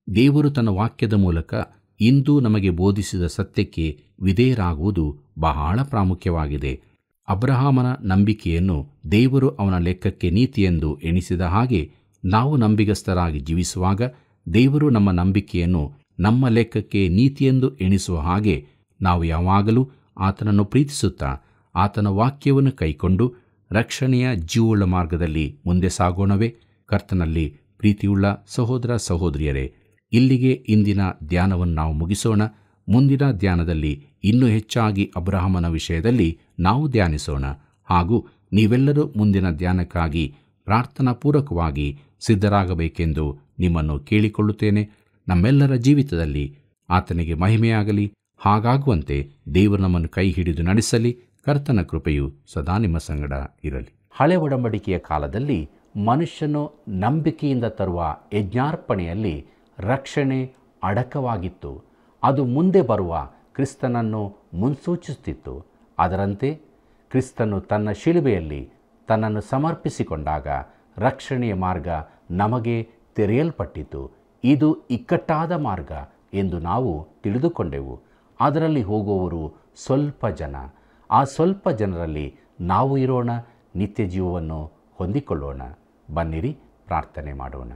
ದೇವರು ತನ್ನ ವಾಕ್ಯದ ಮೂಲಕ ಇಂದು ನಮಗೆ ಬೋಧಿಸಿದ ಸತ್ಯಕ್ಕೆ ವಿಧೇಯರಾಗುವುದು ಬಹಳ ಪ್ರಾಮುಖ್ಯವಾಗಿದೆ ಅಬ್ರಹಾಮನ ನಂಬಿಕೆಯನ್ನು ದೇವರು ಅವನ ಲೆಕ್ಕಕ್ಕೆ ನೀತಿಯೆಂದು ಎಣಿಸಿದ ಹಾಗೆ ನಾವು ನಂಬಿಗಸ್ತರಾಗಿ ಜೀವಿಸುವಾಗ ದೇವರು ನಮ್ಮ ನಂಬಿಕೆಯನ್ನು ನಮ್ಮ ಲೆಕ್ಕಕ್ಕೆ ನೀತಿಯೆಂದು ಎಣಿಸುವ ಹಾಗೆ ನಾವು ಯಾವಾಗಲೂ ಆತನನ್ನು ಪ್ರೀತಿಸುತ್ತಾ ಆತನ ವಾಕ್ಯವನ್ನು ಕೈಕೊಂಡು ರಕ್ಷಣೆಯ ಜೀವವುಳ್ಳ ಮಾರ್ಗದಲ್ಲಿ ಮುಂದೆ ಸಾಗೋಣವೇ ಕರ್ತನಲ್ಲಿ ಪ್ರೀತಿಯುಳ್ಳ ಸಹೋದರ ಸಹೋದರಿಯರೇ ಇಲ್ಲಿಗೆ ಇಂದಿನ ಧ್ಯಾನವನ್ನು ನಾವು ಮುಗಿಸೋಣ ಮುಂದಿನ ಧ್ಯಾನದಲ್ಲಿ ಇನ್ನೂ ಹೆಚ್ಚಾಗಿ ಅಬ್ರಹಾಮನ ವಿಷಯದಲ್ಲಿ ನಾವು ಧ್ಯಾನಿಸೋಣ ಹಾಗೂ ನೀವೆಲ್ಲರೂ ಮುಂದಿನ ಧ್ಯಾನಕ್ಕಾಗಿ ಪ್ರಾರ್ಥನಾಪೂರ್ವಕವಾಗಿ ಸಿದ್ಧರಾಗಬೇಕೆಂದು ನಿಮ್ಮನ್ನು ಕೇಳಿಕೊಳ್ಳುತ್ತೇನೆ ನಮ್ಮೆಲ್ಲರ ಜೀವಿತದಲ್ಲಿ ಆತನಿಗೆ ಮಹಿಮೆಯಾಗಲಿ ಹಾಗಾಗುವಂತೆ ದೇವರು ನಮ್ಮನ್ನು ಕೈ ಹಿಡಿದು ನಡೆಸಲಿ ಕರ್ತನ ಕೃಪೆಯು ಸದಾ ನಿಮ್ಮ ಸಂಗಡ ಇರಲಿ ಹಳೆ ಒಡಂಬಡಿಕೆಯ ಕಾಲದಲ್ಲಿ ಮನುಷ್ಯನು ನಂಬಿಕೆಯಿಂದ ತರುವ ಯಜ್ಞಾರ್ಪಣೆಯಲ್ಲಿ ರಕ್ಷಣೆ ಅಡಕವಾಗಿತ್ತು ಅದು ಮುಂದೆ ಬರುವ ಕ್ರಿಸ್ತನನ್ನು ಮುನ್ಸೂಚಿಸುತ್ತಿತ್ತು ಅದರಂತೆ ಕ್ರಿಸ್ತನು ತನ್ನ ಶಿಲುಬೆಯಲ್ಲಿ ತನ್ನನ್ನು ಸಮರ್ಪಿಸಿಕೊಂಡಾಗ ರಕ್ಷಣೆಯ ಮಾರ್ಗ ನಮಗೆ ತೆರೆಯಲ್ಪಟ್ಟಿತು ಇದು ಇಕ್ಕಟ್ಟಾದ ಮಾರ್ಗ ಎಂದು ನಾವು ತಿಳಿದುಕೊಂಡೆವು ಅದರಲ್ಲಿ ಹೋಗುವವರು ಸ್ವಲ್ಪ ಜನ ಆ ಸ್ವಲ್ಪ ಜನರಲ್ಲಿ ನಾವು ಇರೋಣ ನಿತ್ಯ ಜೀವವನ್ನು ಹೊಂದಿಕೊಳ್ಳೋಣ ಬನ್ನಿರಿ ಪ್ರಾರ್ಥನೆ ಮಾಡೋಣ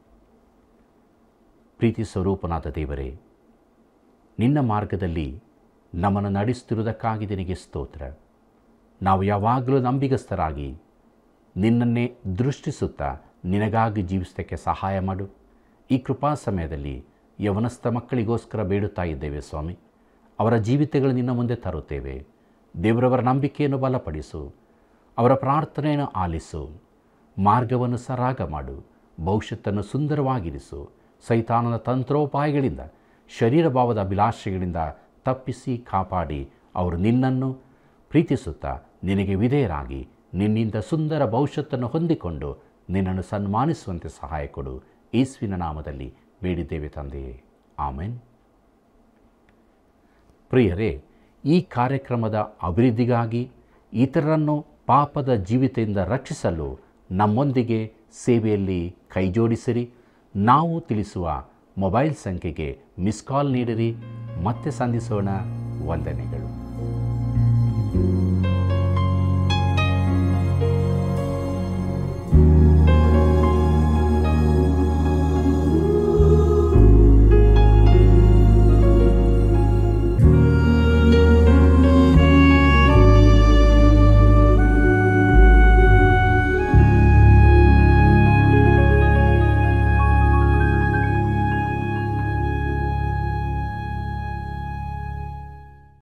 ಪ್ರೀತಿ ಸ್ವರೂಪನಾದ ದೇವರೇ ನಿನ್ನ ಮಾರ್ಗದಲ್ಲಿ ನಮ್ಮನ್ನು ನಡೆಸುತ್ತಿರುವುದಕ್ಕಾಗಿ ನಿನಗೆ ಸ್ತೋತ್ರ ನಾವು ಯಾವಾಗಲೂ ನಂಬಿಗಸ್ತರಾಗಿ ನಿನ್ನನ್ನೇ ದೃಷ್ಟಿಸುತ್ತಾ ನಿನಗಾಗಿ ಜೀವಿಸೋಕ್ಕೆ ಸಹಾಯ ಮಾಡು ಈ ಕೃಪಾ ಸಮಯದಲ್ಲಿ ಯವನಸ್ಥ ಮಕ್ಕಳಿಗೋಸ್ಕರ ಬೇಡುತ್ತಾ ಇದ್ದೇವೆ ಸ್ವಾಮಿ ಅವರ ಜೀವಿತಗಳು ನಿನ್ನ ಮುಂದೆ ತರುತ್ತೇವೆ ದೇವರವರ ನಂಬಿಕೆಯನ್ನು ಬಲಪಡಿಸು ಅವರ ಪ್ರಾರ್ಥನೆಯನ್ನು ಆಲಿಸು ಮಾರ್ಗವನ್ನು ಸರಾಗ ಮಾಡು ಭವಿಷ್ಯತ್ತನ್ನು ಸುಂದರವಾಗಿರಿಸು ಸೈತಾನನ ತಂತ್ರೋಪಾಯಗಳಿಂದ ಶರೀರ ಭಾವದ ಅಭಿಲಾಷೆಗಳಿಂದ ತಪ್ಪಿಸಿ ಕಾಪಾಡಿ ಅವರು ನಿನ್ನನ್ನು ಪ್ರೀತಿಸುತ್ತಾ ನಿನಗೆ ವಿಧೇಯರಾಗಿ ನಿನ್ನಿಂದ ಸುಂದರ ಭವಿಷ್ಯತ್ತನ್ನು ಹೊಂದಿಕೊಂಡು ನಿನ್ನನ್ನು ಸನ್ಮಾನಿಸುವಂತೆ ಸಹಾಯ ಕೊಡು ಯೇಸುವಿನ ನಾಮದಲ್ಲಿ ಬೇಡಿದ್ದೇವೆ ತಂದೆಯೇ ಆಮೆನ್ ಪ್ರಿಯರೇ ಈ ಕಾರ್ಯಕ್ರಮದ ಅಭಿವೃದ್ಧಿಗಾಗಿ ಇತರರನ್ನು ಪಾಪದ ಜೀವಿತದಿಂದ ರಕ್ಷಿಸಲು ನಮ್ಮೊಂದಿಗೆ ಸೇವೆಯಲ್ಲಿ ಕೈಜೋಡಿಸಿರಿ ನಾವು ತಿಳಿಸುವ ಮೊಬೈಲ್ ಸಂಖ್ಯೆಗೆ ಮಿಸ್ ಕಾಲ್ ನೀಡಿರಿ ಮತ್ತೆ ಸಂಧಿಸೋಣ ವಂದನೆಗಳು